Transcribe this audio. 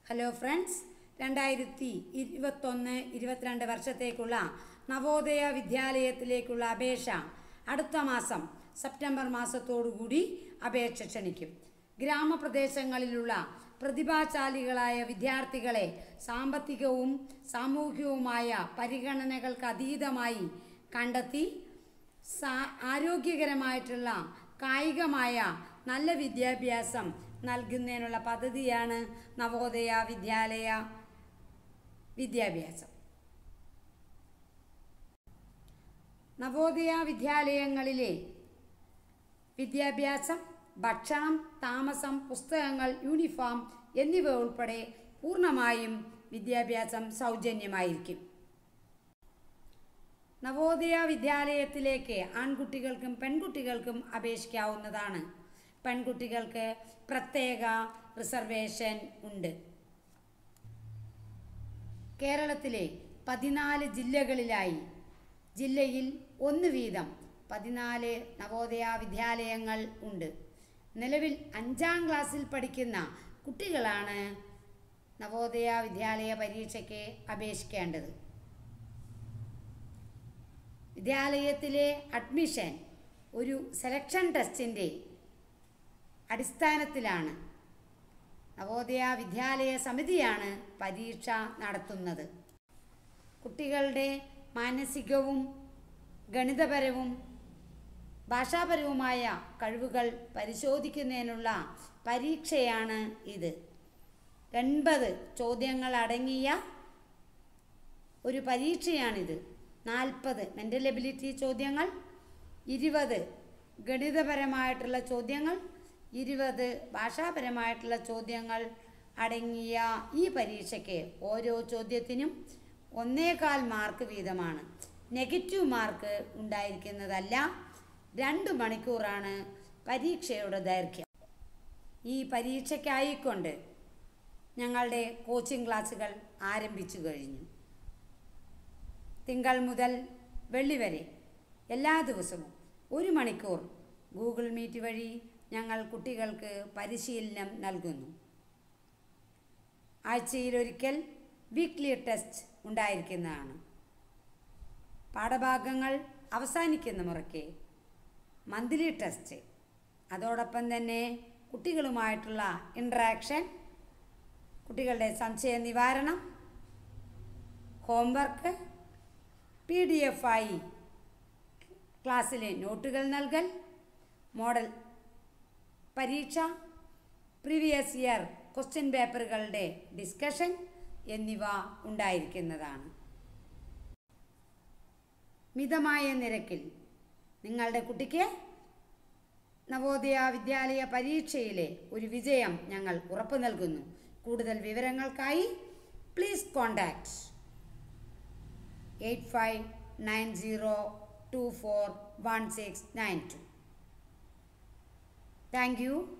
hello friends രണ്ടായിരത്തി ഇരുപത്തൊന്ന് ഇരുപത്തിരണ്ട് വർഷത്തേക്കുള്ള നവോദയ വിദ്യാലയത്തിലേക്കുള്ള അപേക്ഷ അടുത്ത മാസം സെപ്റ്റംബർ മാസത്തോടുകൂടി അപേക്ഷ ക്ഷണിക്കും ഗ്രാമപ്രദേശങ്ങളിലുള്ള പ്രതിഭാശാലികളായ വിദ്യാർത്ഥികളെ സാമ്പത്തികവും സാമൂഹികവുമായ പരിഗണനകൾക്ക് അതീതമായി കണ്ടെത്തി സാ ആരോഗ്യകരമായിട്ടുള്ള കായികമായ നല്ല വിദ്യാഭ്യാസം നൽകുന്നതിനുള്ള പദ്ധതിയാണ് നവോദയ വിദ്യാലയ വിദ്യാഭ്യാസം നവോദയ വിദ്യാലയങ്ങളിലെ വിദ്യാഭ്യാസം ഭക്ഷണം താമസം പുസ്തകങ്ങൾ യൂണിഫോം എന്നിവ ഉൾപ്പെടെ പൂർണ്ണമായും വിദ്യാഭ്യാസം സൗജന്യമായിരിക്കും നവോദയ വിദ്യാലയത്തിലേക്ക് ആൺകുട്ടികൾക്കും പെൺകുട്ടികൾക്കും അപേക്ഷിക്കാവുന്നതാണ് പെൺകുട്ടികൾക്ക് പ്രത്യേക റിസർവേഷൻ ഉണ്ട് കേരളത്തിലെ പതിനാല് ജില്ലകളിലായി ജില്ലയിൽ ഒന്ന് വീതം പതിനാല് നവോദയ വിദ്യാലയങ്ങൾ ഉണ്ട് നിലവിൽ അഞ്ചാം ക്ലാസ്സിൽ പഠിക്കുന്ന കുട്ടികളാണ് നവോദയ വിദ്യാലയ പരീക്ഷയ്ക്ക് അപേക്ഷിക്കേണ്ടത് വിദ്യാലയത്തിലെ അഡ്മിഷൻ ഒരു സെലക്ഷൻ ടെസ്റ്റിൻ്റെ അടിസ്ഥാനത്തിലാണ് നവോദയ വിദ്യാലയ സമിതിയാണ് പരീക്ഷ നടത്തുന്നത് കുട്ടികളുടെ മാനസികവും ഗണിതപരവും ഭാഷാപരവുമായ കഴിവുകൾ പരിശോധിക്കുന്നതിനുള്ള പരീക്ഷയാണ് ഇത് എൺപത് ചോദ്യങ്ങൾ അടങ്ങിയ ഒരു പരീക്ഷയാണിത് നാൽപ്പത് മെൻ്റൽ എബിലിറ്റി ചോദ്യങ്ങൾ ഇരുപത് ഗണിതപരമായിട്ടുള്ള ചോദ്യങ്ങൾ ഇരുപത് ഭാഷാപരമായിട്ടുള്ള ചോദ്യങ്ങൾ അടങ്ങിയ ഈ പരീക്ഷയ്ക്ക് ഓരോ ചോദ്യത്തിനും ഒന്നേകാൽ മാർക്ക് വീതമാണ് നെഗറ്റീവ് മാർക്ക് ഉണ്ടായിരിക്കുന്നതല്ല രണ്ട് മണിക്കൂറാണ് പരീക്ഷയുടെ ദൈർഘ്യം ഈ പരീക്ഷയ്ക്കായിക്കൊണ്ട് ഞങ്ങളുടെ കോച്ചിങ് ക്ലാസ്സുകൾ ആരംഭിച്ചു കഴിഞ്ഞു തിങ്കൾ മുതൽ വെള്ളി വരെ എല്ലാ ദിവസവും ഒരു മണിക്കൂർ ഗൂഗിൾ മീറ്റ് വഴി ഞങ്ങൾ കുട്ടികൾക്ക് പരിശീലനം നൽകുന്നു ആഴ്ചയിലൊരിക്കൽ വീക്ക്ലി ടെസ്റ്റ് ഉണ്ടായിരിക്കുന്നതാണ് പാഠഭാഗങ്ങൾ അവസാനിക്കുന്ന മുറയ്ക്ക് മന്ത്ലി ടെസ്റ്റ് അതോടൊപ്പം തന്നെ കുട്ടികളുമായിട്ടുള്ള ഇൻട്രാക്ഷൻ കുട്ടികളുടെ സംശയ നിവാരണം ഹോംവർക്ക് പി ഡി എഫ് ആയി ക്ലാസ്സിലെ നോട്ടുകൾ നൽകൽ മോഡൽ പരീക്ഷ പ്രീവിയസ് ഇയർ ക്വസ്റ്റ്യൻ പേപ്പറുകളുടെ ഡിസ്കഷൻ എന്നിവ ഉണ്ടായിരിക്കുന്നതാണ് മിതമായ നിരക്കിൽ നിങ്ങളുടെ കുട്ടിക്ക് നവോദയ വിദ്യാലയ പരീക്ഷയിലെ ഒരു വിജയം ഞങ്ങൾ ഉറപ്പു നൽകുന്നു കൂടുതൽ വിവരങ്ങൾക്കായി please contact eight five nine zero two four one six nine two thank U